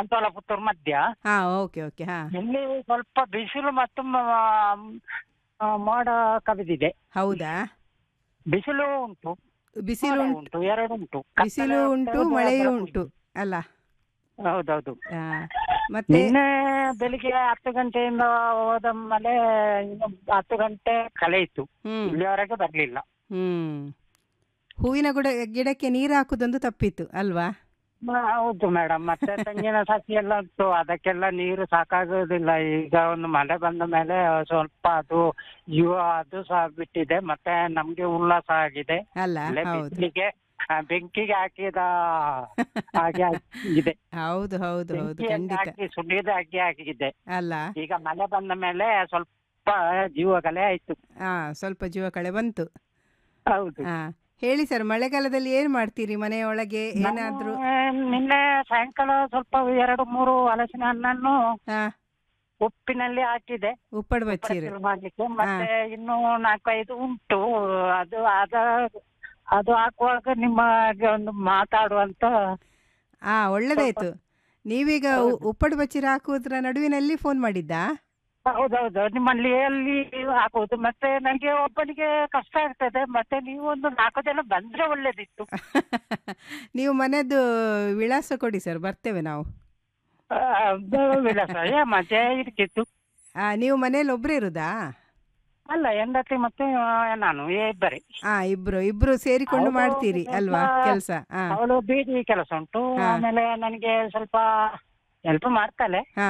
ಬಂಟ್ವಾಳ ಪುತ್ತೂರು ಮಧ್ಯ ಹಾ okay okay ಹಾ ಇಲ್ಲಿ ಸ್ವಲ್ಪ ಬಿಸಿಲು ಮತ್ತು ಮ- ಆ, ಮೋಡ ಕವಿದಿದೆ ಹೌದಾ ಬಿಸಿಲು ಉಂಟು ಬಿಸಿಲು ಮೋಡ ಉಂಟು ಉಂಟು ಎರಡು ಉಂಟು ಬಿಸಿಲು ಕತ್ತಲೆ ಉಂಟು ಉಂಟು, ಮಳೆಯೂ ಬೆಳಕು ಉಂಟು ಅಲ್ಲ ಹೌದೌದು ಆ, ಮತ್ತೆ ನಿನ್ನೆ ಬೆಳಿಗ್ಗೆ ಹತ್ತು ಗಂಟೆಯಿಂದ ಹೋದ ಮಳೆ ಇನ್ನು ಹತ್ತು ಗಂಟೆ ಕಳೆಯಿತು ಹ್ಮ್ ಇಲ್ಲಿವರೆಗೆ ಬರ್ಲಿಲ್ಲ ಹ್ಮ್ ಹೂವಿನ ಗಿಡ ಗಿಡಕ್ಕೆ ನೀರು ಹಾಕುದೊಂದು ತಪ್ಪಿತ್ತು ಅಲ್ವಾ ಮ- ಹೌದು ಮೇಡಮ್ ಮತ್ತೆ ತೆಂಗಿನ ಸಸಿ ಎಲ್ಲ ಉಂಟು ಅದಕ್ಕೆಲ್ಲ ನೀರು ಸಾಕಾಗೋದಿಲ್ಲ ಈಗ ಒಂದು ಮಳೆ ಬಂದ ಮೇಲೆ ಸ್ವಲ್ಪ ಅದು ಜೀವ ಅದು ಸಹ ಬಿಟ್ಟಿದೆ ಮತ್ತೆ ನಮ್ಗೆ ಉಲ್ಲಾಸ ಆಗಿದೆ ಅಲ್ಲ ಅಲ್ಲೇ ಹೌದು ಬಿಸಿಲಿಗೆ ಆ, ಬೆಂಕಿಗೆ ಹಾಕಿದ ಹಾಗೆ ಆಗಿದೆ ಹೌದು ಹೌದು ಹೌದು ಬೆಂಕಿಯಲ್ಲಿ ಖಂಡಿತ ಹಾಕಿ ಸುಡಿದಾಗಿ ಆಗಿದೆ ಅಲ್ಲ ಈಗ ಮಳೆ ಬಂದ ಮೇಲೆ ಸ್ವಲ್ಪ ಜೀವಗಲೆ ಆಯ್ತು ಹಾ ಸ್ವಲ್ಪ ಜೀವ ಕಳೆ ಬಂತು ಹೌದು ಹಾ ಹೇಳಿ ಸರ್ ಮಳೆಗಾಲದಲ್ಲಿ ಏನ್ ಮಾಡ್ತೀರಿ ಮನೆಯೊಳಗೆ ಏನಾದ್ರೂ ನಾನು ನಿನ್ನೆ ಸಾಯಂಕಾಲ ಸ್ವಲ್ಪ ಎರಡು ಮೂರು ಹಲಸಿನ ಹಣ್ಣನ್ನು ಹಾ ಉಪ್ಪಿನಲ್ಲಿ ಹಾಕಿದೆ ಉಪ್ಪಡು ಬಚ್ಚಿರಿ ಉಪ್ಪು ಮಾಡ್ಲಿಕ್ಕೆ ಮತ್ತೆ ಇನ್ನು ನಾಲ್ಕೈದು ಉಂಟು ಅದು ಅದ ಅದು ಹಾಕುವಾಗ ನಿಮಗೆ ಒಂದು ಮಾತಾಡುವಂತ ಆ ಒಳ್ಳೇದಾಯ್ತು ನೀವೀಗ ಉ- ಹೌದು. ಉಪ್ಪಡು ಬಚ್ಚಿರ ಹಾಕುವುದ್ರ ನಡುವಿನಲ್ಲಿ ಫೋನ್ ಮಾಡಿದ್ದಾ ಹೌದೌದು ನಿಮ್ಮಲ್ಲಿ ಎಲ್ಲಿ ಹಾಕುವುದು ಮತ್ತೆ ನನಗೆ ಒಬ್ಬನಿಗೆ ಕಷ್ಟ ಆಗ್ತದೆ ಮತ್ತೆ ನೀವು ಒಂದು ನಾಲ್ಕು ಜನ ಬಂದ್ರೆ ಒಳ್ಳೇದಿತ್ತು ನೀವು ಮನೆಯದ್ದು ವಿಳಾಸ ಕೊಡಿ ಸರ್ ಬರ್ತೇವೆ ನಾವು ಆ, ಅದು ವಿಳಾಸ ಏ ಮಜೆ ಇರ್ತಿತ್ತು ಆ, ನೀವು ಮನೇಲಿ ಒಬ್ರೇ ಇರುದಾ ಅಲ್ಲ ಹೆಂಡತಿ ಮತ್ತೆ ಆ, ನಾನು ಇಬ್ಬರೇ ಆ ಇಬ್ರು ಇಬ್ರು ಸೇರಿಕೊಂಡು ಹೌದು, ಮಾಡ್ತೀರಿ ಸ್ವಲ್ಪ- ಅಲ್ವಾ ಕೆಲಸ ಹಾ ಅವಳು ಬೀದಿ ಕೆಲಸ ಉಂಟು ಹಾ. ಆಮೇಲೆ ನನಗೆ ಸ್ವಲ್ಪ ಹೆಲ್ಪ್ ಮಾಡ್ತಾಳೆ ಹಾ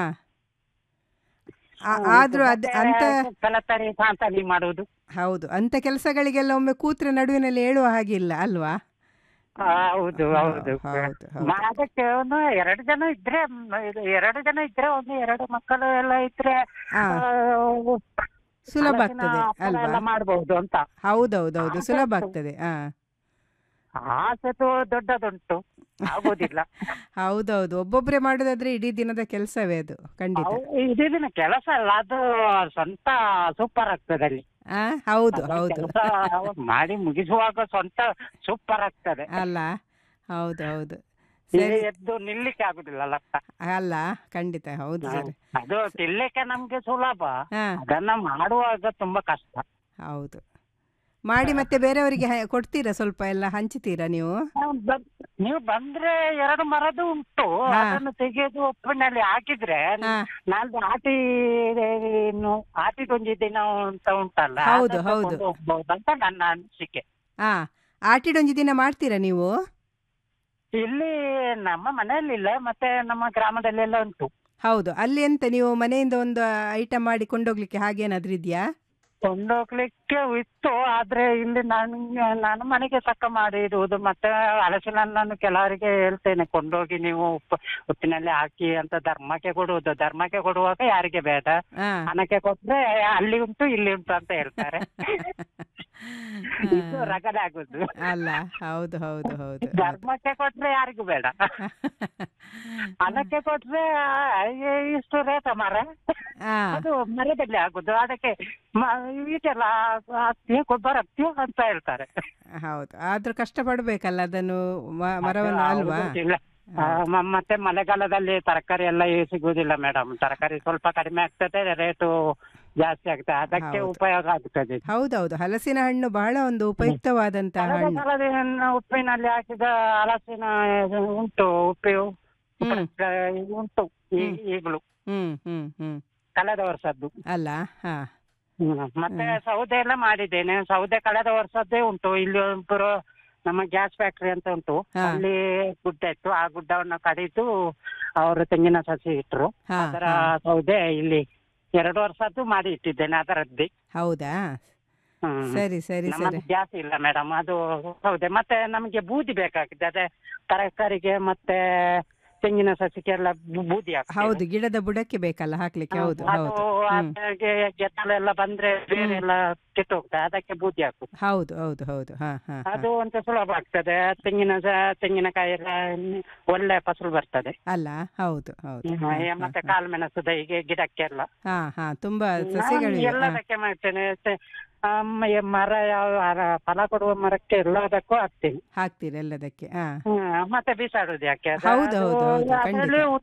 ಆ- ಹ್ಮ್, ಆದ್ರೂ ಅದ್ ಮತ್ತೆ ಅಂತ ಕಲತರಿ ಕಾಂತಲಿ ಮಾಡುವುದು ಹೌದು ಅಂತ ಕೆಲಸಗಳಿಗೆಲ್ಲ ಒಮ್ಮೆ ಕೂತ್ರೆ ನಡುವಿನಲ್ಲಿ ಹೇಳುವ ಹಾಗಿಲ್ಲ ಅಲ್ವಾ ಆ, ಹೌದು ಹೌದು ಹೌದು ಹೌದು ಮ- ಅದಕ್ಕೆ ಒಂದು ಎರಡು ಜನ ಇದ್ರೆ ಮ್, ಇದು ಎರಡು ಜನ ಇದ್ರೆ ಒಂದು ಎರಡು ಮಕ್ಕಳು ಎಲ್ಲ ಇದ್ರೆ ಹಾ ಆ, ಸುಲಭ ಹಲಸಿನ ಆಗ್ತದೆ ಹಪ್ಪಳ ಅಲ್ವಾ ಎಲ್ಲ ಮಾಡಬಹುದು ಅಂತ ಹೌದೌದೌದು ಆಸೆ ಸುಲಭ ಉಂಟು. ಆಗ್ತದೆ ಹಾ ಆಸೆತು ದೊಡ್ಡದುಂಟು ಆಗೋದಿಲ್ಲ ಹೌದೌದು ಒಬ್ಬೊಬ್ರೆ ಮಾಡೋದಾದ್ರೆ ಇಡೀ ದಿನದ ಕೆಲಸವೇ ಅದು ಖಂಡಿತ ಅವು ಇಡೀ ದಿನ ಕೆಲಸ ಅಲ್ಲ ಅದು ಸ್ವಂತ ಸೂಪರ್ ಆಗ್ತದೆ ಅಲ್ಲಿ ಆ ಹೌದು ಅದು ಹೌದು ಕೆಲಸ ಮಾಡಿ ಮುಗಿಸುವಾಗ ಸ್ವಂತ ಸೂಪರ್ ಆಗ್ತದೆ ಅಲ್ಲ ಹೌದು ಹೌದು ಇಲ್ಲಿ ಸರಿ ಎದ್ದು ನಿಲ್ಲಿಕ್ಕೆ ಆಗುದಿಲ್ಲ ಲಕ್ಕ ಅಲ್ಲ ಖಂಡಿತ ಹೌದು ಸರ್ ಅದು ತಿನ್ಲಿಕ್ಕೆ ನಮ್ಗೆ ಸುಲಭ ಹಾ ಅದನ್ನ ಮಾಡುವಾಗ ತುಂಬಾ ಕಷ್ಟ ಹೌದು ಮಾಡಿ ಮತ್ತೆ ಬೇರೆಯವರಿಗೆ ಹ- ಕೊಡ್ತೀರಾ ಸ್ವಲ್ಪ ಎಲ್ಲ ಹಂಚ್ತೀರಾ ನೀವು ನಾವು ಬನ್- ನೀವು ಬಂದ್ರೆ ಎರಡು ಮರದ್ದು ಉಂಟು ಹಾ. ಅದನ್ನು ತೆಗೆದು ಉಪ್ಪಿನಲ್ಲಿ ಹಾಕಿದ್ರೆ ಹಾ ನಾಲ್ಕು ಆಟಿ ಇನ್ನು ಆಟಿದೊಂದು ದಿನ ಅಂತ ಉಂಟಲ್ಲ ಹೌದು, ಅದನ್ನ ಹೌದು. ತಗೊಂಡು ಹೋಗ್ಬೋದು ಅಂತ ನನ್ನ ಅನಿಸಿಕೆ ಹಾ ಆಟಿಡೊಂಜಿ ದಿನ ಮಾಡ್ತೀರಾ ನೀವು ಇಲ್ಲಿ ನಮ್ಮ ಮನೆಯಲ್ಲಿಲ್ಲ ಮತ್ತೆ ನಮ್ಮ ಗ್ರಾಮದಲ್ಲೆಲ್ಲ ಉಂಟು ಹೌದು ಅಲ್ಲಿ ಎಂತ ನೀವು ಮನೆಯಿಂದ ಒಂದು ಐಟಮ್ ಮಾಡಿ ಕೊಂಡೋಗ್ಲಿಕ್ಕೆ ಹಾಗೇನಾದ್ರೂ ಇದೆಯಾ ಕೊಂಡೋಗ್ಲಿಕ್ಕೆ ಇತ್ತು ಆದ್ರೆ ಇಲ್ಲಿ ನಾನು ನಾನು ಮನೆಗೆ ತಕ್ಕ ಮಾಡಿ ಇಡುವುದು ಮತ್ತೆ ಹಲಸಿನ ಹಣ್ಣನ್ನು ಕೆಲವರಿಗೆ ಹೇಳ್ತೇನೆ ಕೊಂಡೋಗಿ ನೀವು ಉಪ್ಪು ಉಪ್ಪಿನಲ್ಲಿ ಹಾಕಿ ಅಂತ ಧರ್ಮಕ್ಕೆ ಕೊಡುವುದು ಧರ್ಮಕ್ಕೆ ಕೊಡುವಾಗ ಯಾರಿಗೆ ಬೇಡ ಹಾ ಹಣಕ್ಕೆ ಕೊಟ್ರೆ ಅಲ್ಲಿ ಉಂಟು ಇಲ್ಲಿ ಉಂಟು ಅಂತ ಹೇಳ್ತಾರೆ ಇದು ರಗಡ ಆಗುದು ಅಲ್ಲ ಹೌದು ಹೌದು ಹೌದು ಹೌದು ಧರ್ಮಕ್ಕೆ ಕೊಟ್ರೆ ಯಾರಿಗೂ ಬೇಡ ಹಣಕ್ಕೆ ಕೊಟ್ರೆ ಆ, ಇಷ್ಟು ರೇಟ ಮರ ಹಾ ಅದು ಮರದಲ್ಲಿ ಆಗುದು ಅದಕ್ಕೆ ಮ- ಇದೆಲ್ಲ ಹತ್ತಿ ಗೊಬ್ಬರ ಹತ್ತಿ ಅಂತ ಹೇಳ್ತಾರೆ ಹೌದು ಆದ್ರೂ ಕಷ್ಟ ಪಡ್ಬೇಕಲ್ಲ ಅದನ್ನು ಮ- ಮರವನ್ನು ಅದು ಅಲ್ವಾ ಆಗುದಿಲ್ಲ. ಆ, ಮ- ಮತ್ತೆ ಮಳೆಗಾಲದಲ್ಲಿ ತರಕಾರಿ ಎಲ್ಲ ಸಿಗುದಿಲ್ಲ ಮೇಡಮ್ ತರಕಾರಿ ಸ್ವಲ್ಪ ಕಡಿಮೆ ಆಗ್ತದೆ ರೇಟು ಜಾಸ್ತಿ ಆಗ್ತದೆ ಅದಕ್ಕೆ ಹೌದು. ಉಪಯೋಗ ಆಗ್ತದೆ ಹೌದೌದು ಹಲಸಿನ ಹಣ್ಣು ಬಹಳ ಒಂದು ಉಪಯುಕ್ತವಾದಂತಹ ಕಳೆದ ಹಣ್ಣು ಕಾಲದಲ್ಲಿ ಉಪ್ಪಿನಲ್ಲಿ ಹಾಕಿದ ಹಲಸಿನ ಇದು ಉಂಟು ಉಪ್ಪು ಹ್ಮ್ ಉಂಟು ಈ- ಈಗಲೂ ಹ್ಮ್ ಹ್ಮ್ ಹ್ಮ್ ಕಳೆದ ವರ್ಷದ್ದು ಅಲ್ಲ ಹಾ ಹ್ಮ್. ಮತ್ತೆ ಸೌದೆ ಎಲ್ಲ ಮಾಡಿದ್ದೇನೆ ಸೌದೆ ಕಳೆದ ವರ್ಷದ್ದೇ ಉಂಟು ಇಲ್ಲಿ ಒಬ್ಬರು ನಮ್ಮ ಗ್ಯಾಸ್ ಫ್ಯಾಕ್ಟರಿ ಅಂತ ಉಂಟು ಹಾ. ಅಲ್ಲಿ ಗುಡ್ಡ ಇತ್ತು ಆ ಗುಡ್ಡವನ್ನು ಕಡಿದು ಅವರು ತೆಂಗಿನ ಸಸಿ ಇಟ್ರು ಹಾ ಅದರ ಹಾ. ಸೌದೆ ಇಲ್ಲಿ ಎರಡು ವರ್ಷದ್ದು ಮಾಡಿ ಇಟ್ಟಿದ್ದೇನೆ ಅದರದ್ದೇ ಹೌದಾ ಹ್ಮ್. ಸರಿ ಸರಿ ನಮ್ಮದು ಸರಿ ಗ್ಯಾಸ್ ಇಲ್ಲ ಮೇಡಮ್ ಅದು ಹೌದೆ ಮತ್ತೆ ನಮಗೆ ಬೂದಿ ಬೇಕಾಗಿದೆ ಅದೇ ತರಕಾರಿಗೆ ಮತ್ತೆ ತೆಂಗಿನ ಸಸಿಗೆಲ್ಲ ಬೂ- ಬೂದಿ ಹಾಕ್ತೇವೆ. ಹೌದು ಗಿಡದ ಬುಡಕ್ಕೆ ಬೇಕಲ್ಲ ಹಾಕ್ಲಿಕ್ಕೆ ಹೌದು ಅದು ಹೌದು ಹ್ಮ್. ಅದ್ರಾಗೆ ಗೆದ್ದಲೆಲ್ಲ ಬಂದ್ರೆ ಬೇರೆ ಎಲ್ಲ ಕೆಟ್ಟು ಹೋಗ್ತದೆ ಅದಕ್ಕೆ ಬೂದಿ ಹಾಕುದು ಹೌದು ಹೌದು ಹೌದು ಹಾ ಹಾ ಹಾ. ಅದು ಅಂತ ಸುಲಭ ಆಗ್ತದೆ ತೆಂಗಿನ ಸ- ತೆಂಗಿನಕಾಯಿ ಎಲ್ಲ ಒಳ್ಳೆ ಫಸಲು ಬರ್ತದೆ ಅಲ್ಲ ಹೌದು ಹೌದು ಹ್ಮ್, ಹಾ, ಏ, ಹಾ, ಮತ್ತೆ ಹಾ. ಕಾಳುಮೆಣಸು ಹೀಗೆ ಗಿಡಕ್ಕೆಲ್ಲ ಹಾ ಹಾ ತುಂಬಾ ನಾನು ಸಸಿಗಳಿವೆ ಹಾ. ಎಲ್ಲದಕ್ಕೆ ಮಾಡ್ತೇನೆ ತೆ- ಆಮ್, ಈ ಮರ ಯಾವ ಅರ- ಫಲ ಕೊಡುವ ಮರಕ್ಕೆ ಎಲ್ಲದಕ್ಕೂ ಹಾಕ್ತೀನಿ ಹಾಕ್ತೀರಿ ಎಲ್ಲದಕ್ಕೆ ಹಾ ಹ್ಮ್, ಮತ್ತೆ ಬಿಸಾಡುದು ಯಾಕೆ ಅದು- ಹೌದು, ಹೌದು, ಅದು ಹೌದು, ಖಂಡಿತ. ಅದ್ರಲ್ಲಿ